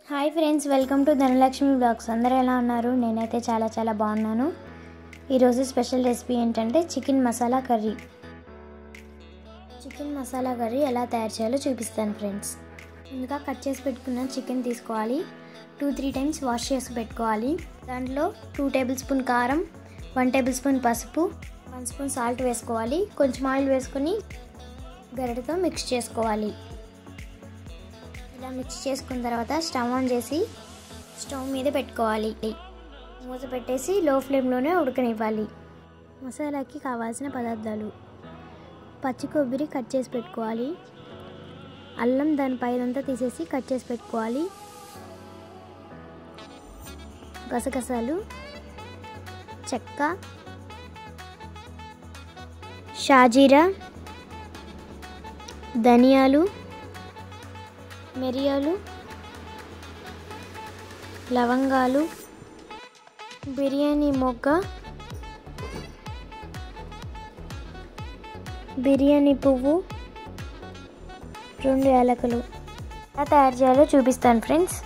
hi friends welcome to Dhanalakshmi blogs అందరూ ఎలా ఉన్నారు నేనైతే చాలా చాలా బాగున్నాను ఈరోజు స్పెషల్ రెసిపీ ఏంటంటే chicken masala curry chicken masala curry ఎలా తయారు చేయాలో చూపిస్తాను ఫ్రెండ్స్ ముందుగా కట్ చేసి పెట్టుకున్న చికెన్ తీసుకోవాలి టూ త్రీ టైమ్స్ వాష్ చేసి పెట్టుకోవాలి దాంట్లో టూ టేబుల్ స్పూన్ కారం వన్ టేబుల్ స్పూన్ పసుపు వన్ స్పూన్ సాల్ట్ వేసుకోవాలి కొంచెం ఆయిల్ వేసుకొని గరిటతో మిక్స్ చేసుకోవాలి ఇలా మిక్స్ చేసుకున్న తర్వాత స్టవ్ ఆన్ చేసి స్టవ్ మీద పెట్టుకోవాలి మూత పెట్టేసి లో ఫ్లేమ్లోనే ఉడకనివ్వాలి మసాలాకి కావాల్సిన పదార్థాలు పచ్చి కొబ్బరి కట్ చేసి పెట్టుకోవాలి అల్లం దాని పైదంతా తీసేసి కట్ చేసి పెట్టుకోవాలి గసగసాలు చెక్క షాజీరా ధనియాలు మిరియాలు లవంగాలు బిర్యానీ మొగ్గ బిర్యానీ పువ్వు రెండు యాలకులు ఎలా తయారు చేయాలో చూపిస్తాను ఫ్రెండ్స్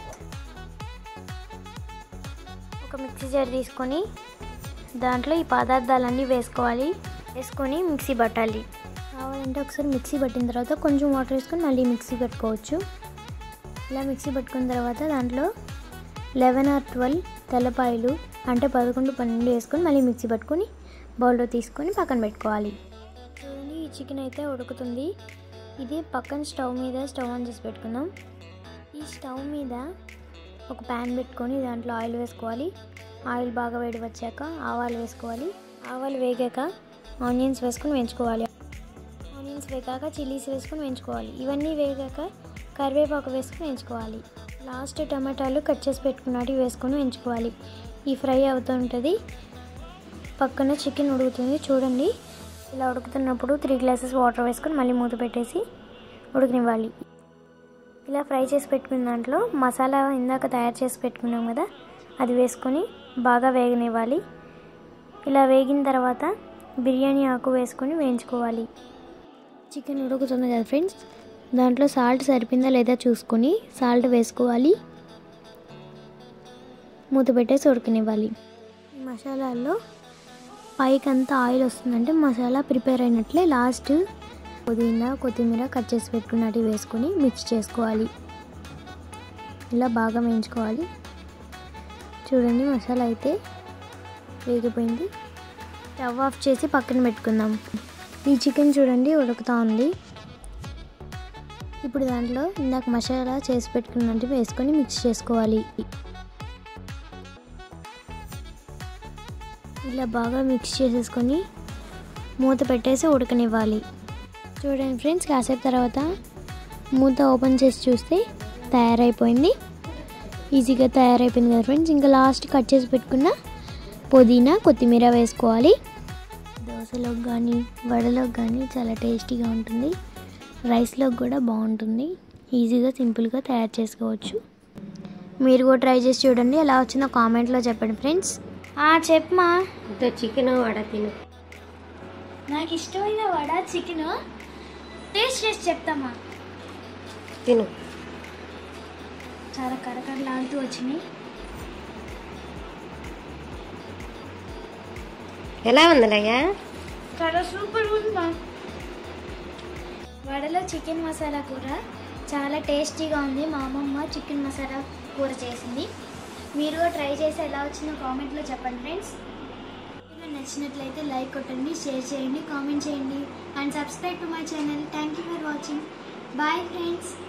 ఒక మిక్సీ జార్ తీసుకొని దాంట్లో ఈ పదార్థాలన్నీ వేసుకోవాలి వేసుకొని మిక్సీ పట్టాలి కావాలంటే ఒకసారి మిక్సీ పట్టిన తర్వాత కొంచెం వాటర్ వేసుకొని మళ్ళీ మిక్సీ పెట్టుకోవచ్చు ఇలా మిక్సీ పట్టుకున్న తర్వాత దాంట్లో లెవెన్ ఆర్ ట్వెల్వ్ తెల్లపాయలు అంటే పదకొండు పన్నెండు వేసుకొని మళ్ళీ మిక్సీ పట్టుకొని బౌల్లో తీసుకొని పక్కన పెట్టుకోవాలి చూడండి ఈ చికెన్ అయితే ఉడుకుతుంది ఇది పక్కన స్టవ్ మీద స్టవ్ ఆన్ చేసి పెట్టుకుందాం ఈ స్టవ్ మీద ఒక ప్యాన్ పెట్టుకొని దాంట్లో ఆయిల్ వేసుకోవాలి ఆయిల్ బాగా వేడి వచ్చాక ఆవాలు వేసుకోవాలి ఆవాలు వేగాక ఆనియన్స్ వేసుకొని వేయించుకోవాలి ఆనియన్స్ వేగాక చిల్లీస్ వేసుకొని వేయించుకోవాలి ఇవన్నీ వేగాక కరివేపాకు వేసుకొని వేయించుకోవాలి లాస్ట్ టమాటాలు కట్ చేసి పెట్టుకున్నట్టు వేసుకొని వేయించుకోవాలి ఈ ఫ్రై అవుతుంటుంది పక్కన చికెన్ ఉడుకుతుంది చూడండి ఇలా ఉడుకుతున్నప్పుడు త్రీ గ్లాసెస్ వాటర్ వేసుకొని మళ్ళీ మూత పెట్టేసి ఉడకనివ్వాలి ఇలా ఫ్రై చేసి పెట్టుకున్న దాంట్లో మసాలా ఇందాక తయారు చేసి పెట్టుకున్నాం కదా అది వేసుకొని బాగా వేగనివ్వాలి ఇలా వేగిన తర్వాత బిర్యానీ ఆకు వేసుకొని వేయించుకోవాలి చికెన్ ఉడుకుతుంది కదా ఫ్రెండ్స్ దాంట్లో సాల్ట్ సరిపోయిందా లేదా చూసుకొని సాల్ట్ వేసుకోవాలి మూత పెట్టేసి ఉడకనివ్వాలి ఈ మసాలాల్లో పైకి అంతా ఆయిల్ వస్తుందంటే మసాలా ప్రిపేర్ అయినట్లే లాస్ట్ పుదీనా కొత్తిమీర కట్ చేసి పెట్టుకున్నట్టు వేసుకొని మిక్స్ చేసుకోవాలి ఇలా బాగా వేయించుకోవాలి చూడండి మసాలా అయితే వేగిపోయింది స్టవ్ ఆఫ్ చేసి పక్కన పెట్టుకుందాం ఈ చికెన్ చూడండి ఉడుకుతూ ఉంది ఇప్పుడు దాంట్లో ఇందాక మసాలా చేసి పెట్టుకున్నట్టు వేసుకొని మిక్స్ చేసుకోవాలి ఇలా బాగా మిక్స్ చేసేసుకొని మూత పెట్టేసి ఉడకనివ్వాలి చూడండి ఫ్రెండ్స్ కాసేపు తర్వాత మూత ఓపెన్ చేసి చూస్తే తయారైపోయింది ఈజీగా తయారైపోయింది కదా ఫ్రెండ్స్ ఇంకా లాస్ట్ కట్ చేసి పెట్టుకున్న పుదీనా కొత్తిమీర వేసుకోవాలి దోశలోకి కానీ వడలోకి కానీ చాలా టేస్టీగా ఉంటుంది రైస్లోకి కూడా బాగుంటుంది ఈజీగా సింపుల్గా తయారు చేసుకోవచ్చు మీరు కూడా ట్రై చేసి చూడండి ఎలా వచ్చిందో కామెంట్లో చెప్పండి ఫ్రెండ్స్ చెప్పమా ఇంత చికెన్ వడ తిను నాకు ఇష్టమైన వడ చికెన్ టేస్ట్ చేసి చెప్తామా తిను చాలా కరకరలాడుతూ వచ్చినాయి ఎలా ఉందలయ్యా చాలా సూపర్ ఉందా వడలో చికెన్ మసాలా కూర చాలా టేస్టీగా ఉంది మా అమ్మమ్మ చికెన్ మసాలా కూర చేసింది మీరు కూడా ట్రై చేసి ఎలా వచ్చిందో కామెంట్లో చెప్పండి ఫ్రెండ్స్ మీకు నచ్చినట్లయితే లైక్ కొట్టండి షేర్ చేయండి కామెంట్ చేయండి and subscribe to my channel thank you for watching bye friends